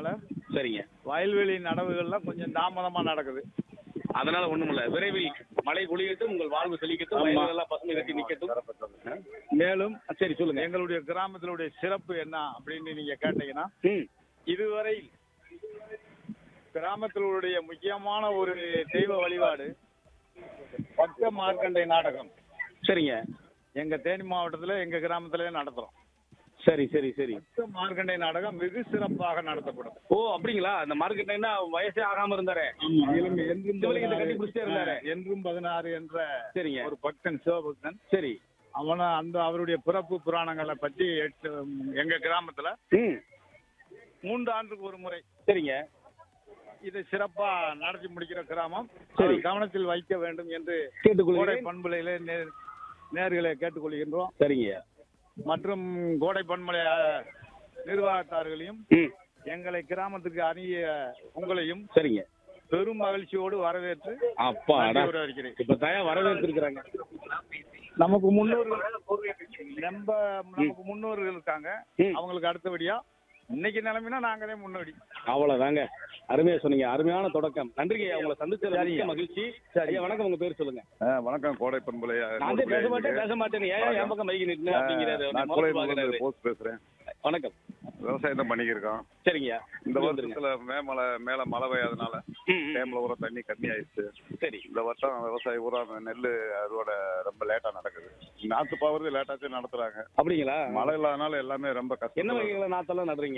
இருக்கிறதுனால சரிங்க வயல்வெளி நடவுகள்லாம் கொஞ்சம் தாமதமா நடக்குது அதனால ஒண்ணுமில்ல விரைவில் மழை பொழியட்டும் உங்கள் வாழ்வு செழிக்கட்டும் ஆமா. வயல்களெல்லாம் பசுமை கட்டி நிக்கட்டும் மேலும் சரி சொல்லுங்க எங்களுடைய கிராமத்தினுடைய சிறப்பு என்ன அப்படின்னு நீங்க கேட்டீங்கன்னா ம் இதுவரை கிராமத்தினுடைய முக்கியமான ஒரு தெய்வ வழிபாடு பக்த மார்க்கண்டை நாடகம் சரிங்க எங்க தேனி மாவட்டத்துல எங்க கிராமத்திலே நடத்துறோம் சரி சரி சரி பக்த மார்க்கண்டை நாடகம் வெகு சிறப்பாக நடத்தப்படும் ஓ அப்படிங்களா அந்த மார்க்கெட்னா வயசே ஆகாம இருந்தாரே மேலும் என்றும் சிவலிங்கத்தை கட்டி பிடிச்சிட்டே இருந்தாரு. பதினாறு, என்றும் பதினாறு என்ற சரிங்க ஒரு பக்தன் சிவபக்தன் சரி அவன அந்த அவருடைய பிறப்பு புராணங்களை பற்றி எட்டு எங்க கிராமத்துல ம் மூன்று ஆண்டுக்கு ஒரு முறை சரிங்க இதை சிறப்பா நடத்தி முடிக்கிற கிராமம் சரி. அதை கவனத்தில் வைக்க வேண்டும் என்று கோடை கேட்டுக்கொள்கிறேன் பண்புலையில நே- நேர்களை கேட்டுக்கொள்கின்றோம் சரிங்க மற்றும் கோடை பண்புலை அஹ், நிர்வாகத்தார்களையும் ம் எங்களை கிராமத்துக்கு அணிய உங்களையும் சரிங்க பெரும் மகிழ்ச்சியோடு வரவேற்று அப்பா நன்றி உரையாடுகிறேன். இப்ப தயா வரவேற்றிருக்கிறாங்க நமக்கு முன்னோர்கள் நம்ம நமக்கு முன்னோர்கள் இருக்காங்க ம். அவங்களுக்கு அடுத்தபடியா இன்னைக்கு நிலைமைனா நாங்களே முன்னோடி அவ்வளவுதாங்க அருமையா சொன்னீங்க அருமையான தொடக்கம் நன்றிங்க ஐயா உங்களை சந்திச்சதுல சரிங்க. மிக்க மகிழ்ச்சி சரி. ஐயா வணக்கம் உங்க பேர் சொல்லுங்க வணக்கம் கோடை பண்புலை நான் வந்து பேச மாட்டேன் பேச மாட்டேன் ஏன் என் பக்கம் மைக்கு நிட்டு அப்படிங்கிறாரு நான் முறைச்சு கோடை பார்க்கறாரு. போஸ்ட் பேசுறேன் வணக்கம் விவசாயம் தான் பண்ணிக்கிருக்கோம் சரிங்கய்யா இந்த இங்க வந்துருங்க. வருஷத்துல மே மழை மேல மழை பெய்யாதனால ம், ம். டேம்ல ஊற தண்ணி கம்மி ஆயிடுச்சு சரி இந்த வருஷம் விவசாய ஊரா நெல் அறுவடை ரொம்ப லேட்டா நடக்குது நாத்து பாவுறது லேட்டாச்சும் நடத்துறாங்க அப்படிங்களா மழை இல்லாதனால எல்லாமே ரொம்ப என்ன கஷ்டம் வகைகளை நாத்தெல்லாம் நடுறீங்க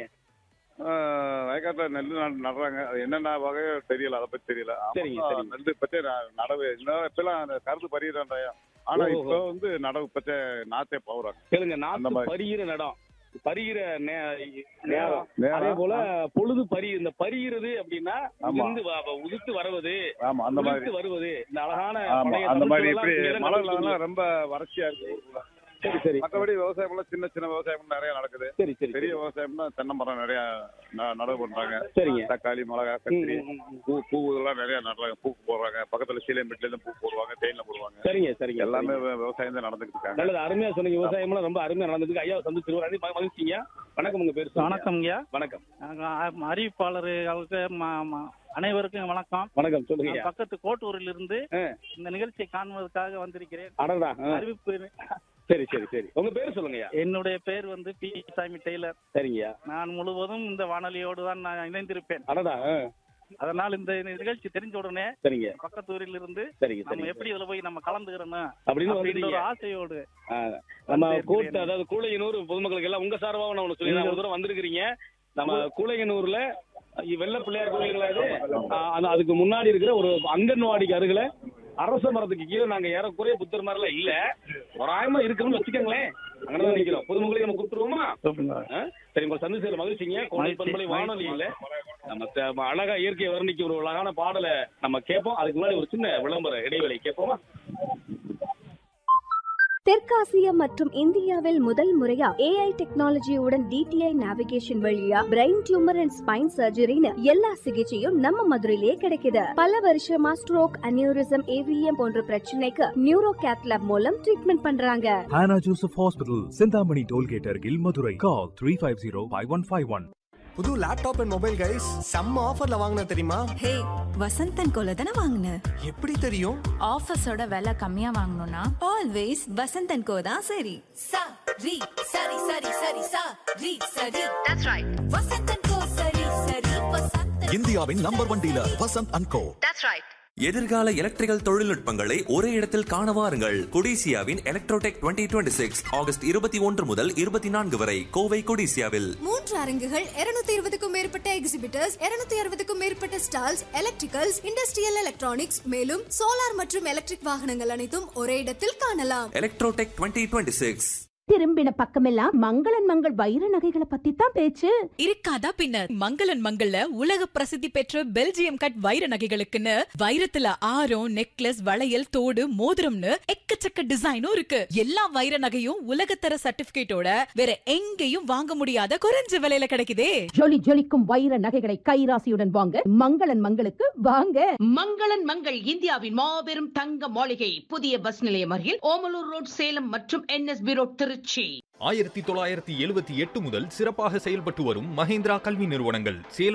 வயக்காட்டுல நெல் நடு- நடுறாங்க அது என்னென்ன வகையோ தெரியல அதை பத்தி தெரியல சரிங்க, ஆமா, சரிங்க. நெல் பத்தி ந- நடவு இன்னும் இப்பெல்லாம் அந்த கருது பறிகிறாண்டாயா ஆனா ஓஹோ. இப்போ வந்து நடவு பத்தி நாத்தே போறாங்க கேளுங்க அந்த நாத்து மாதிரி. பரிகிற நடம் பரிகிற நே- நேரம் நேரம். அதே போல பொழுது பரி இந்த பரிகிறது அப்படின்னா ஆமா. உதிர்ந்து வ- வ- உதிர்த்து வருவது ஆமா அந்த மாதிரி உதிர்த்து வருவது இந்த அழகான ஆமா பழைய அந்த மாதிரி தமிழ் இப்படி சொல்லாம் மழை இங்க இல்லாதனால ரொம்ப வறட்சியா இருக்கு ஊருக்குள்ள. சரி சரி மற்றபடி விவசாயம் எல்லாம் சின்ன சின்ன விவசாயம் நிறைய நடக்குது சரி சரி பெரிய விவசாயம்னா தென்னை மரம் நிறைய ந- நடவு பண்றாங்க சரிங்க தக்காளி மிளகா ம், கத்திரி ம், ம், ம். பூ பூ இதெல்லாம் நிறைய நடுறாங்க பூ போடுறாங்க பக்கத்துல சீலைமெட்ல இருந்து பூ போடுவாங்க தேயில போடுவாங்க சரிங்க சரிங்க எல்லாமே சரிங்க. வி- விவசாயம் தான் நடந்துட்டு இருக்காங்க நல்லது அருமையா சொன்னீங்க விவசாயம்லாம் ரொம்ப அருமையா நடந்ததுக்கு ஐயா சந்திச்சு ஒரு மகிழ்ச்சிங்க வணக்கம் உங்க பேர் சொல்லுங்க. வணக்கம்யா வணக்கம் நாங்க அறிவிப்பாளர்களுக்கு ம- ம- அனைவருக்கும் வணக்கம் வணக்கம் சொல்லுங்க நான் பக்கத்து கோட்டூரில் இருந்து ஆ. இந்த நிகழ்ச்சியை காண்பதற்காக வந்திருக்கிறேன் அடடா ஆ. அறிவிப்பு சரி சரி சரி உங்க பேர் சொல்லுங்கய்யா என்னுடைய பேர் வந்து பி சாமி டெய்லர் சரிங்கய்யா நான் முழுவதும் இந்த வானொலியோடு தான் நான் இணைந்திருப்பேன் அடடா ஆ. அதனால் இந்த நிகழ்ச்சி தெரிஞ்ச உடனே சரிங்க பக்கத்து ஊரில் இருந்து சரிங்க நம்ம சரிங்க எப்படி இதுல போய் நம்ம கலந்துக்கிறோம் அப்படின்னு அப்படின்ற வந்துட்டீங்க ஒரு ஆசையோடு ஆ, நம்ம வந்து கூட்ட இருக்கிறேன். அதாவது கூழையனூர் பொதுமக்களுக்கு எல்லாம் உங்க சார்பாக நான் ஒண்ணு சொல்லி ஒரு தூரம் வந்திருக்கிறீங்க நம்ம கூழையனூர்ல இ- வெள்ள பிள்ளையார் கோயிலுங்களா இது ஆ, அந்த- அதுக்கு முன்னாடி இருக்கிற ஒரு அங்கன்வாடிக்கு அருகில அரச மரத்துக்கு கீழே நாங்க ஏறக்குறைய புத்தர் மாதிரிலாம் இல்ல ஒரு ஆயமா இருக்கணும்னு வச்சுக்கோங்களேன் அங்கதான் நிக்கிறோம் பொதுமக்களை நம்ம கூப்பிட்டுருவோமா ஆ? சரி உங்க சந்திச்சதுல மகிழ்ச்சிங்க கோடை மகிழ்ச்சி, பண்பலை வானொலி மகிழ்ச்சி. இல்ல நம்ம த- நம்ம அழகா இயற்கையை வர்ணிக்க ஒரு அழகான பாடலை நம்ம கேட்போம் அதுக்கு முன்னாடி ஒரு சின்ன விளம்பர இடைவேளை கேட்போமா தெற்காசியா மற்றும் இந்தியாவில் முதல் முறையா ஏஐ டெக்னாலஜியுடன் டிடிஐ நேவிகேஷன் வழியா பிரெயின் டியூமர் அண்ட் ஸ்பைன் சர்ஜரின்னு எல்லா சிகிச்சையும் நம்ம மதுரையிலே கிடைக்குது பல வருஷமா ஸ்ட்ரோக் அனியூரிசம் ஏவிஎம் போன்ற பிரச்சனைக்கு நியூரோ கேத்லாப் மூலம் ட்ரீட்மெண்ட் பண்றாங்க Hannah Joseph Hospital, Sindhamani Tollgate Argil, Madurai. Call 350-5151. புது லேப்டாப் அண்ட் மொபைல் கைஸ் செம்ம ஆஃபர்ல வாங்கின தெரியுமா ஹே வசந்தன் கோல தானே வாங்கின எப்படி தெரியும் ஆஃபீஸோட விலை கம்மியா வாங்கணும்னா ஆல்வேஸ் வசந்தன் கோ தான் சரி சா ரி சரி சரி சரி சா ரி சரி தட்ஸ் ரைட் வசந்தன் கோ சரி சரி வசந்தன் இந்தியாவின் number one dealer Vasanth and co that's right எதிர்கால எலக்ட்ரிக்கல் தொழில்நுட்பங்களை ஒரே இடத்தில் காண வாருங்கள் கொடிசியாவின் எலக்ட்ரோடெக் 2026 சிக்ஸ் ஆகஸ்ட் இருபத்தி ஒன்று முதல் இருபத்தி நான்கு வரை கோவை கொடிசியாவில் மூன்று அரங்குகள் 220 இருபதுக்கும் மேற்பட்ட எக்ஸிபிட்டர்ஸ் 260 அறுபதுக்கும் மேற்பட்ட ஸ்டால்ஸ் எலக்ட்ரிக்கல்ஸ் இண்டஸ்ட்ரியல் எலக்ட்ரானிக்ஸ் மேலும் சோலார் மற்றும் எலக்ட்ரிக் வாகனங்கள் அனைத்தும் ஒரே இடத்தில் காணலாம் எலக்ட்ரோடெக் 2026 சிக்ஸ் திரும்பின பக்கமெல்லாம் மங்களன் மங்கள் வைர நகைகளை பத்தி தான் பேச்சு இருக்காதா பின்ன மங்களன் மங்கள்ல உலக பிரசித்தி பெற்ற பெல்ஜியம் கட் வைர நகைகளுக்குன்னு வைரத்துல ஆரம் நெக்லஸ் வளையல் தோடு மோதிரம்னு எக்கச்சக்க டிசைனும் இருக்கு எல்லா வைர நகையும் உலகத்தர சர்டிபிகேட்டோட வேற எங்கேயும் வாங்க முடியாத குறைஞ்ச விலையில கிடைக்குதே ஜொலி ஜொலிக்கும் வைர நகைகளை கைராசியுடன் வாங்க மங்களன் மங்களுக்கு வாங்க மங்களன் மங்கள் இந்தியாவின் மாபெரும் தங்க மாளிகை புதிய பஸ் நிலையம் அருகில் ஓமலூர் ரோட் சேலம் மற்றும் என்எஸ்பி ரோட் திருச்சி ஆயிரத்தி தொள்ளாயிரத்தி எழுபத்தி எட்டு முதல் சிறப்பாக செயல்பட்டு வரும் மஹேந்திரா கல்வி நிறுவனங்கள் சேலம்